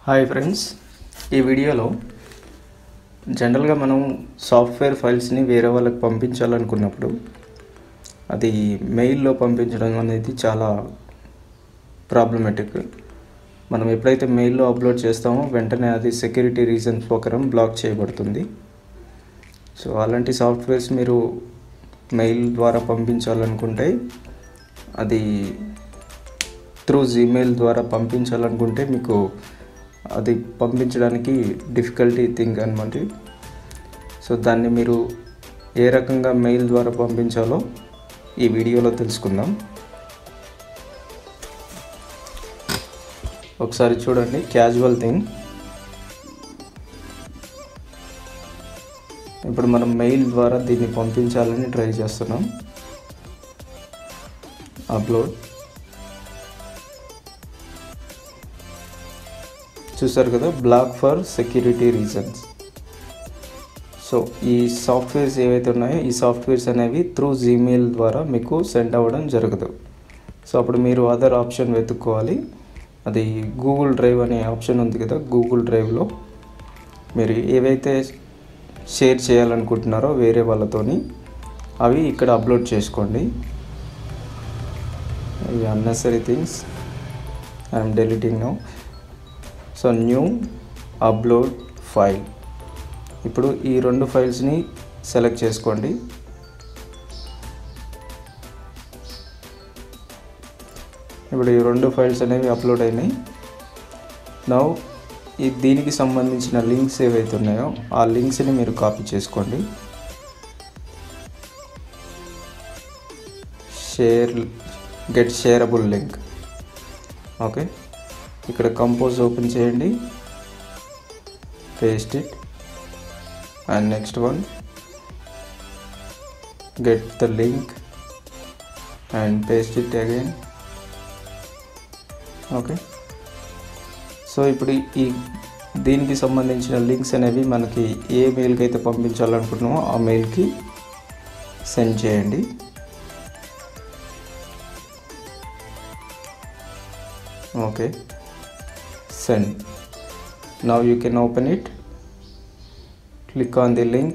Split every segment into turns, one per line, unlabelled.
hi friends ఈ వీడియోలో జనరల్గా మనం సాఫ్ట్వేర్ ఫైల్స్ని వేరే వాళ్ళకి పంపించాలనుకున్నప్పుడు అది మెయిల్లో పంపించడం అనేది చాలా ప్రాబ్లమేటిక్ మనం ఎప్పుడైతే మెయిల్లో అప్లోడ్ చేస్తామో వెంటనే అది సెక్యూరిటీ రీజన్స్ ప్రకారం బ్లాక్ చేయబడుతుంది సో అలాంటి సాఫ్ట్వేర్స్ మీరు మెయిల్ ద్వారా పంపించాలనుకుంటే అది త్రూ జీమెయిల్ ద్వారా పంపించాలనుకుంటే మీకు అది పంపించడానికి డిఫికల్టీ థింగ్ అనమాట సో దాన్ని మీరు ఏ రకంగా మెయిల్ ద్వారా పంపించాలో ఈ వీడియోలో తెలుసుకుందాం ఒకసారి చూడండి క్యాజువల్ థింగ్ ఇప్పుడు మనం మెయిల్ ద్వారా దీన్ని పంపించాలని ట్రై చేస్తున్నాం అప్లోడ్ చూసారు కదా block for security reasons so ఈ సాఫ్ట్వేర్స్ ఏవైతే ఉన్నాయో ఈ సాఫ్ట్వేర్స్ అనేవి త్రూ జీమెయిల్ ద్వారా మీకు సెండ్ అవ్వడం జరగదు సో అప్పుడు మీరు అదర్ ఆప్షన్ వెతుక్కోవాలి అది గూగుల్ డ్రైవ్ అనే ఆప్షన్ ఉంది కదా గూగుల్ డ్రైవ్లో మీరు ఏవైతే షేర్ చేయాలనుకుంటున్నారో వేరే వాళ్ళతోని అవి ఇక్కడ అప్లోడ్ చేసుకోండి ఇవి unnecessary things I'm deleting now so new upload file ఇప్పుడు ఈ రెండు ఫైల్స్ని సెలెక్ట్ చేసుకోండి ఇప్పుడు ఈ రెండు ఫైల్స్ అనేవి అప్లోడ్ అయినాయి నౌ ఈ దీనికి సంబంధించిన లింక్స్ ఏవైతే ఉన్నాయో ఆ లింక్స్ని మీరు కాపీ చేసుకోండి share get shareable link okay ఇక్కడ కంపోజ్ ఓపెన్ చేయండి paste it and next one get the link and paste it again okay so ఇప్పుడు ఈ దీనికి సంబంధించిన లింక్స్ అనేవి మనకి ఏ మెయిల్కి అయితే పంపించాలనుకుంటున్నామో ఆ మెయిల్కి సెండ్ చేయండి okay send now you can open it click on the link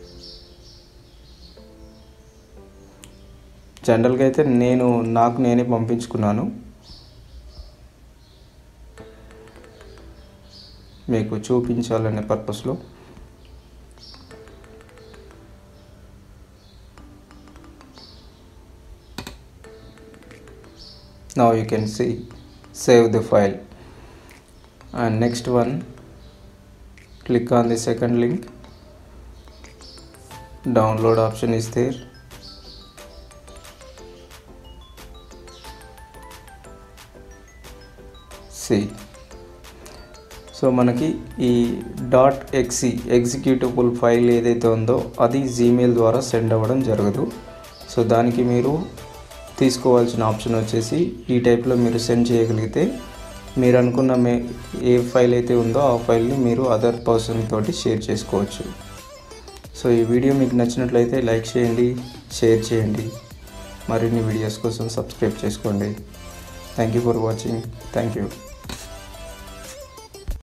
జనరల్గా అయితే నేను నాకు నేనే పంపించుకున్నాను మీకు చూపించాలనే పర్పస్లో now you can see save the file and next one click on the second link download option is there see so మనకి ఈ dot ఎక్సి executable file ఏదైతే ఉందో అది జీమెయిల్ ద్వారా సెండ్ అవ్వడం జరగదు సో దానికి మీరు తీసుకోవాల్సిన ఆప్షన్ వచ్చేసి ఈ టైప్లో మీరు సెండ్ చేయగలిగితే మీరు అనుకున్న మే ఏ ఫైల్ అయితే ఉందో ఆ ఫైల్ని మీరు అదర్ పర్సన్ తోటి షేర్ చేసుకోవచ్చు సో ఈ వీడియో మీకు నచ్చినట్లయితే లైక్ చేయండి షేర్ చేయండి మరిన్ని వీడియోస్ కోసం సబ్స్క్రైబ్ చేసుకోండి thank you for watching thank you